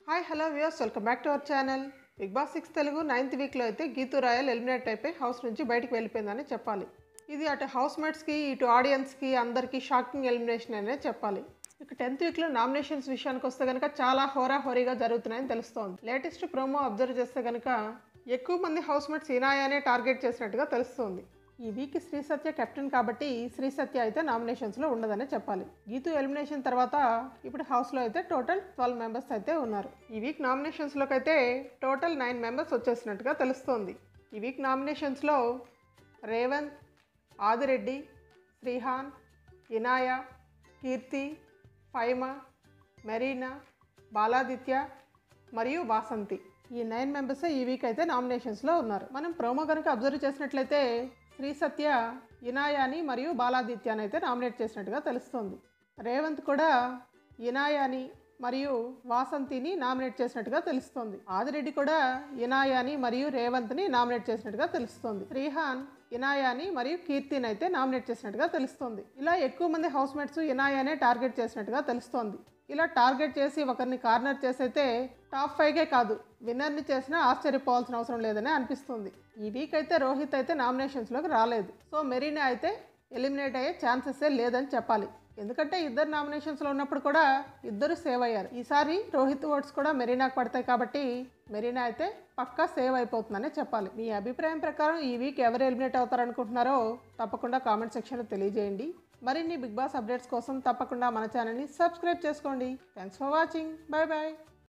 hi hello views welcome back to our channel big boss six Telugu ninth వీక్లో అయితే Geetu Royal eliminate అయిపోయి house నుంచి బయటకు వెళ్ళిపోయిందని చెప్పాలి ఇది అటు హౌస్ మేట్స్కి ఇటు ఆడియన్స్కి అందరికీ షాకింగ్ ఎలిమినేషన్ అనే చెప్పాలి ఇక టెన్త్ వీక్లో నామినేషన్స్ విషయానికి వస్తే కనుక చాలా హోరాహోరీగా జరుగుతున్నాయని తెలుస్తోంది లేటెస్ట్ ప్రోమో అబ్జర్వ్ చేస్తే కనుక ఎక్కువ మంది హౌస్ మేట్స్ ఇనాయానే టార్గెట్ చేసినట్టుగా తెలుస్తోంది ఈ వీక్ శ్రీ సత్య కెప్టెన్ కాబట్టి శ్రీ సత్య అయితే నామినేషన్స్లో ఉండదనే చెప్పాలి గీతు ఎలిమినేషన్ తర్వాత ఇప్పుడు హౌస్లో అయితే టోటల్ ట్వెల్వ్ మెంబర్స్ అయితే ఉన్నారు ఈ వీక్ నామినేషన్స్లోకి అయితే టోటల్ నైన్ మెంబర్స్ వచ్చేసినట్టుగా తెలుస్తోంది ఈ వీక్ నామినేషన్స్లో రేవంత్ ఆదిరెడ్డి శ్రీహాన్ ఇనాయ కీర్తి ఫైమా మెరీనా బాలాదిత్య మరియు వాసంతి ఈ నైన్ మెంబర్స్ ఈ వీక్ అయితే నామినేషన్స్లో ఉన్నారు మనం ప్రోమో కనుక అబ్జర్వ్ చేసినట్లయితే శ్రీ సత్య ఇనాయాని మరియు బాలాదిత్యాని అయితే నామినేట్ చేసినట్టుగా తెలుస్తుంది రేవంత్ కూడా ఇనాయాని మరియు వాసంతిని నామినేట్ చేసినట్టుగా తెలుస్తోంది ఆదిరెడ్డి కూడా ఇనాయాని మరియు రేవంత్ని నామినేట్ చేసినట్టుగా తెలుస్తోంది శ్రీహాన్ ఇనాయాని మరియు కీర్తిని అయితే నామినేట్ చేసినట్టుగా తెలుస్తోంది ఇలా ఎక్కువ మంది హౌస్ మేట్స్ ఇనాయానే టార్గెట్ చేసినట్టుగా తెలుస్తోంది ఇలా టార్గెట్ చేసి ఒకరిని కార్నర్ చేసైతే టాప్ ఫైవ్కే కాదు విన్నర్ని చేసినా ఆశ్చర్యపోవాల్సిన అవసరం లేదని అనిపిస్తుంది ఈ వీక్ అయితే రోహిత్ అయితే నామినేషన్స్లోకి రాలేదు సో మెరీనా అయితే ఎలిమినేట్ అయ్యే ఛాన్సెసే లేదని చెప్పాలి ఎందుకంటే ఇద్దరు నామినేషన్స్లో ఉన్నప్పుడు కూడా ఇద్దరు సేవ్ అయ్యారు ఈసారి రోహిత్ ఓట్స్ కూడా మెరీనాకు పడతాయి కాబట్టి మెరీనా అయితే పక్కా సేవ్ అయిపోతుందనే చెప్పాలి మీ అభిప్రాయం ప్రకారం ఈ వీక్ ఎవరు ఎలిమినేట్ అవుతారనుకుంటున్నారో తప్పకుండా కామెంట్ సెక్షన్లో తెలియజేయండి మరిన్ని బిగ్ బాస్ అప్డేట్స్ కోసం తప్పకుండా మన ఛానల్ని సబ్స్క్రైబ్ చేసుకోండి thanks for watching bye bye